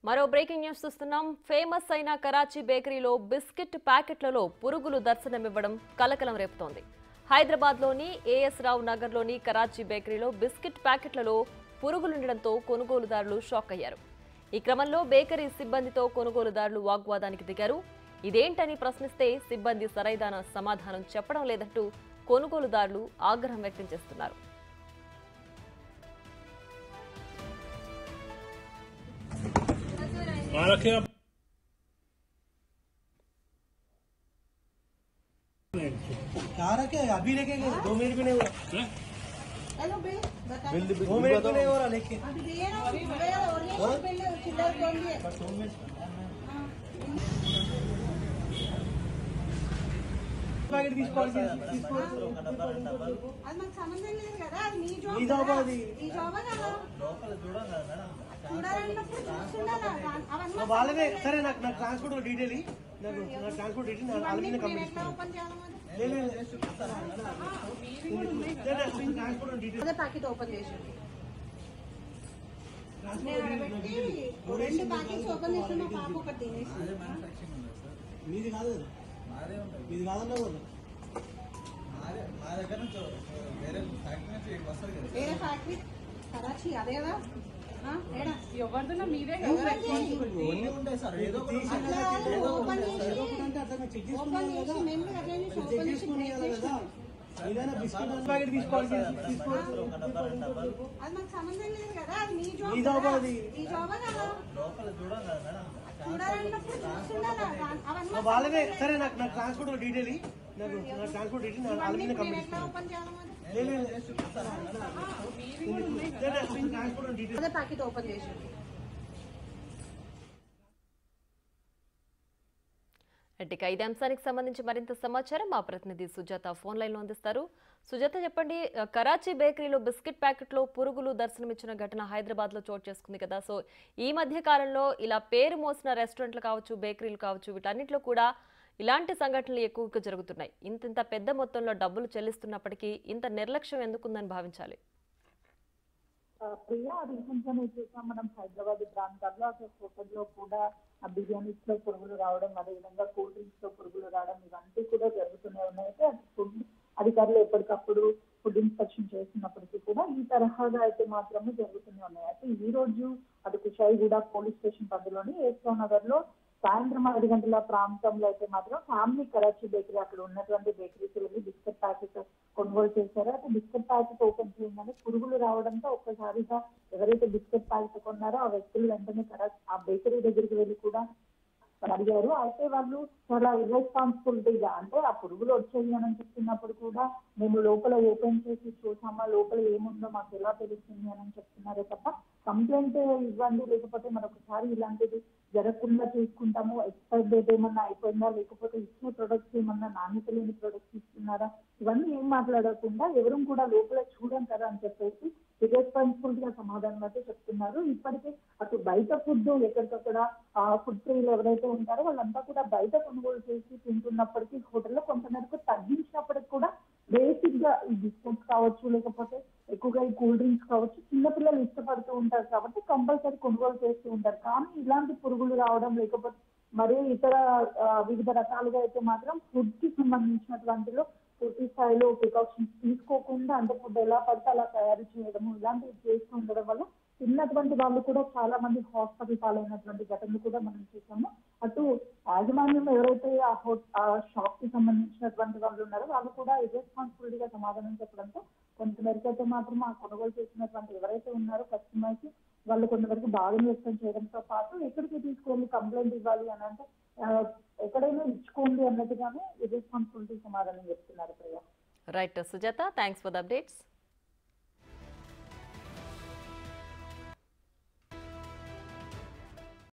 మరో breaking news చూస్తున్నాం famous అయిన కరాచీ బేకరీలో బిస్కెట్ ప్యాకెట్లలో పురుగులు దర్శనమివ్వడం కలకలం రేపుతోంది హైదరాబాద్లోని ఏఎస్ రావు నగర్లోని కరాచీ బేకరీలో బిస్కెట్ ప్యాకెట్లలో పురుగులుండడంతో కొనుగోలుదారులు షాక్ అయ్యారు ఈ క్రమంలో బేకరీ సిబ్బందితో కొనుగోలుదారులు వాగ్వాదానికి దిగారు ఇదేంటని ప్రశ్నిస్తే సిబ్బంది సరైన సమాధానం చెప్పడం లేదంటూ కొనుగోలుదారులు ఆగ్రహం వ్యక్తం చేస్తున్నారు वहाँ रखे आप कहाँ रखे अभी लेके गए दो मिनट भी नहीं हुआ हैं? हेलो बिल बता दो मिनट भी नहीं हो रहा लेके अभी दिए ना भैया ओरिएंटल बिल चिल्लर कौन दिए ప్యాకెట్ తీసుకోవాలి తీసుకోవాలి అది మాకు సంబంధం లేదు కదా అది మీ జాబ్ మీ జాబ్ కదా. అది. మీ జాబ్ కదా చూడాలన్నప్పుడు చూస్తుండాలా అవన్నీ మాకు వాళ్ళదే సరే నాకు నాకు ట్రాన్స్పోర్ట్ డీటెయిల్ ఇయ్యి. నాకు నా ట్రాన్స్పోర్ట్ డీటెయిల్ నాకు వాళ్ళ మీద మేము కంప్లీట్ ఎట్లా ఓపెన్ చేయాలి మరి? ట్రాన్స్పోర్ట్ డీటెయిల్ అదే ప్యాకెట్ ఓపెన్ చేసింది నేను అడగబెట్టి రెండు ప్యాకెట్స్ ఓపెన్ చేస్తే మా పాప ఒకటి తినేసింది మీది కాదు కదా మీది కాదన్నా కదా వేరే ఫ్యాక్టరీ కరాచీ అదేదా ఆ, ఏడా ఎవరిదైనా మీదే ఓపెన్ చేసి తీసి అట్లా ఓపెన్ చేసి అంటే అట్లా నాకు చెక్ ఓపెన్ చేసుకున్నాను చేసి కదా మేము కూడా అట్లనే చెక్ ఓపెన్ చేసి చేసుకుని బ్రేక్ కదా చేసినాం. ఏదైనా బిస్కెట్ ప్యాకెట్ తీసుకోవాలి తీసుకోవాలి అది మాకు సంబంధం లేదు కదా అది మీ జాబ్ మీ జాబ్ కదా. అది. మీ జాబ్ కదా చూడాలన్నప్పుడు చూస్తుండాలా అవన్నీ మాకు వాళ్ళదే సరే నాకు నాకు ట్రాన్స్పోర్ట్ డీటెయిల్ ఇయ్యి. నాకు నా ట్రాన్స్పోర్ట్ డీటెయిల్ నాకు వాళ్ళ మీద మేము కంప్లీట్ ఎట్లా ఓపెన్ చేయాలి మరి? ట్రాన్స్పోర్ట్ డీటెయిల్ అదే ప్యాకెట్ ఓపెన్ చేసింది ఇక ఇదే అంశానికి సంబంధించి మరింత సమాచారం మా ప్రతినిధి సుజాత ఫోన్ లైన్లో అందిస్తారు సుజాత చెప్పండి ఆ, కరాచీ బేకరీలో బిస్కెట్ ప్యాకెట్లో పురుగులు దర్శనమిచ్చిన ఘటన హైదరాబాద్లో చోటు చేసుకుంది కదా సో ఈ మధ్య కాలంలో ఇలా పేరు మోసిన రెస్టారెంట్లు కావచ్చు బేకరీలు కావచ్చు వీటన్నిటిలో కూడా ఇలాంటి సంఘటనలు ఎక్కువగా జరుగుతున్నాయి ఇంత ఇంత పెద్ద మొత్తంలో డబ్బులు చెల్లిస్తున్నప్పటికీ ఇంత నిర్లక్ష్యం ఎందుకుందని భావించాలి ఆ, ప్రియా రీసెంట్గానే చూసాం మనం హైదరాబాద్ ప్రాంతాల్లో అసలు హోటల్లో కూడా ఆ బిర్యానీస్ లో పురుగులు రావడం అదేవిధంగా కూల్ డ్రింక్స్ లో పురుగులు రావడం ఇవన్నీ కూడా జరుగుతూనే ఉన్నాయి అయితే అది ఫుడ్ అధికారులు ఎప్పటికప్పుడు ఫుడ్ ఇన్స్పెక్షన్ చేస్తున్నప్పటికీ కూడా ఈ తరహాగా అయితే మాత్రమే జరుగుతూనే ఉన్నాయి అయితే ఈ రోజు అది కుషాయిగూడ పోలీస్ స్టేషన్ పరిధిలోని ఏస్లో నగర్ లో సాయంత్రం ఐదు గంటల ప్రాంతంలో అయితే మాత్రం ఫ్యామిలీ కరాచీ బేకరీ అక్కడ ఉన్నటువంటి బేకరీకి వెళ్ళి బిస్కెట్ ప్యాకెట్ కొనుగోలు చేశారు అయితే బిస్కెట్ ప్యాకెట్ ఓపెన్ చేయగానే పురుగులు రావడంతో ఒక్కసారిగా ఎవరైతే బిస్కెట్ ప్యాకెట్ కొన్నారో ఆ వ్యక్తులు వెంటనే కరాచీ ఆ బేకరీ దగ్గరికి వెళ్ళి కూడా అడిగారు అయితే వాళ్ళు చాలా ఇర్రెస్పాన్సిబిలిటీగా అంటే ఆ పురుగులు వచ్చాయి అని చెప్తున్నప్పుడు కూడా మేము లోపల ఓపెన్ చేసి చూసామా లోపల ఏముందో మాకు ఎలా తెలుస్తుంది అని చెప్తున్నారే తప్ప కంప్లైంట్ ఇవ్వండి లేకపోతే మరొకసారి ఇలాంటిది జరగకుండా చూసుకుంటాము ఎక్స్పైర్ డేట్ ఏమన్నా అయిపోయిందా లేకపోతే ఇచ్చిన ప్రొడక్ట్స్ ఏమన్నా నాణ్యత లేని ప్రొడక్ట్స్ ఇస్తున్నారా ఇవన్నీ ఏం మాట్లాడకుండా ఎవరు కూడా లోపల చూడం కదా అని చెప్పేసి ఇర్రెస్పాన్సిబుల్ గా సమాధానం అయితే చెప్తున్నారు ఇప్పటికే అటు బయట ఫుడ్ ఎక్కడికక్కడ ఫుడ్ ట్రీలు ఎవరైతే ఉంటారో వాళ్ళంతా కూడా బయట కొనుగోలు చేసి తింటున్నప్పటికీ హోటల్లో కొంతమేరకు తగ్గించినప్పటికి కూడా బేసిక్ గా ఈ బిస్కెట్స్ కావచ్చు లేకపోతే ఎక్కువగా ఈ కూల్ డ్రింక్స్ కావచ్చు చిన్నపిల్లలు ఇష్టపడుతూ ఉంటారు కాబట్టి కంపల్సరీ కొనుగోలు చేస్తూ ఉంటారు కానీ ఇలాంటి పురుగులు రావడం లేకపోతే మరియు ఇతర ఆ, వివిధ రకాలుగా అయితే మాత్రం ఫుడ్ కి సంబంధించినటువంటిలో పూర్తి స్థాయిలో ప్రికాషన్స్ తీసుకోకుండా అంటే ఫుడ్ ఎలా పడితే అలా తయారు చేయడము ఇలాంటివి చేస్తూ ఉండడం వల్ల తిన్నటువంటి వాళ్ళు కూడా చాలా మంది హాస్పిటల్ పాలైనటువంటి ఘటనలు కూడా మనం చూసాము అటు యాజమాన్యం ఎవరైతే ఆ హో ఆ షాప్ కి సంబంధించినటువంటి వాళ్ళు ఉన్నారో వాళ్ళు కూడా irresponsibility గా సమాధానం చెప్పడంతో కొంతమేరకు అయితే మాత్రం ఆ కొనుగోలు చేసినటువంటి ఎవరైతే ఉన్నారో కస్టమర్స్ వాళ్ళు కొంతవరకు బాధ వ్యక్తం చేయడంతో పాటు ఎక్కడికి తీసుకెళ్లి కంప్లైంట్ ఇవ్వాలి అని అంటే ఆ, ఎక్కడైనా ఇచ్చుకోండి అన్నట్టుగానే ఇర్రెస్పాన్సిబిలిటీ సమాధానం చెప్తున్నారు Priya right Sujatha thanks for the updates